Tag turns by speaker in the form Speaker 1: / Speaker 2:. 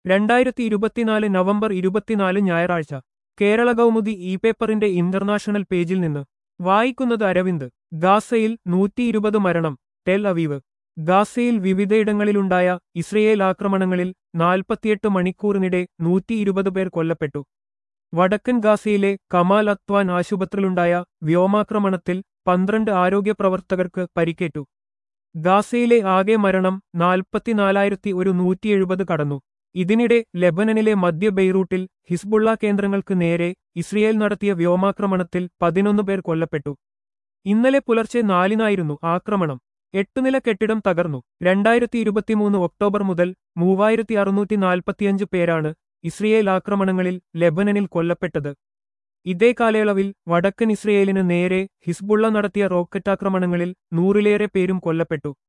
Speaker 1: രണ്ടായിരത്തി ഇരുപത്തിനാല് നവംബർ ഇരുപത്തിനാല് ഞായറാഴ്ച കേരള കൗമുദി ഇ പേപ്പറിന്റെ ഇന്റർനാഷണൽ പേജിൽ നിന്ന് വായിക്കുന്നത് അരവിന്ദ് ഗാസയിൽ നൂറ്റിയിരുപത് മരണം ടെൽ അവീവ് ഗാസയിൽ വിവിധയിടങ്ങളിലുണ്ടായ ഇസ്രയേൽ ആക്രമണങ്ങളിൽ നാൽപ്പത്തിയെട്ട് മണിക്കൂറിനിടെ നൂറ്റിയിരുപത് പേർ കൊല്ലപ്പെട്ടു വടക്കൻ ഗാസയിലെ കമാൽ അത്വാൻ ആശുപത്രിയിലുണ്ടായ വ്യോമാക്രമണത്തിൽ പന്ത്രണ്ട് ആരോഗ്യ പ്രവർത്തകർക്ക് പരിക്കേറ്റു ഗാസയിലെ ആകെ മരണം നാൽപ്പത്തിനാലായിരത്തി ഒരു നൂറ്റിയെഴുപത് കടന്നു ഇതിനിടെ ലെബനനിലെ മധ്യ ബെയ്റൂട്ടിൽ ഹിസ്ബുള്ള കേന്ദ്രങ്ങൾക്ക് നേരെ ഇസ്രയേൽ നടത്തിയ വ്യോമാക്രമണത്തിൽ പതിനൊന്ന് പേർ കൊല്ലപ്പെട്ടു ഇന്നലെ പുലർച്ചെ നാലിനായിരുന്നു ആക്രമണം എട്ടുനില കെട്ടിടം തകർന്നു രണ്ടായിരത്തി ഇരുപത്തിമൂന്ന് ഒക്ടോബർ മുതൽ മൂവായിരത്തി അറുന്നൂറ്റി നാൽപ്പത്തിയഞ്ച് പേരാണ് ഇസ്രയേൽ ആക്രമണങ്ങളിൽ ലെബനനിൽ കൊല്ലപ്പെട്ടത് ഇതേ കാലയളവിൽ വടക്കൻ ഇസ്രയേലിന് നേരെ ഹിസ്ബുള്ള നടത്തിയ റോക്കറ്റാക്രമണങ്ങളിൽ നൂറിലേറെ പേരും കൊല്ലപ്പെട്ടു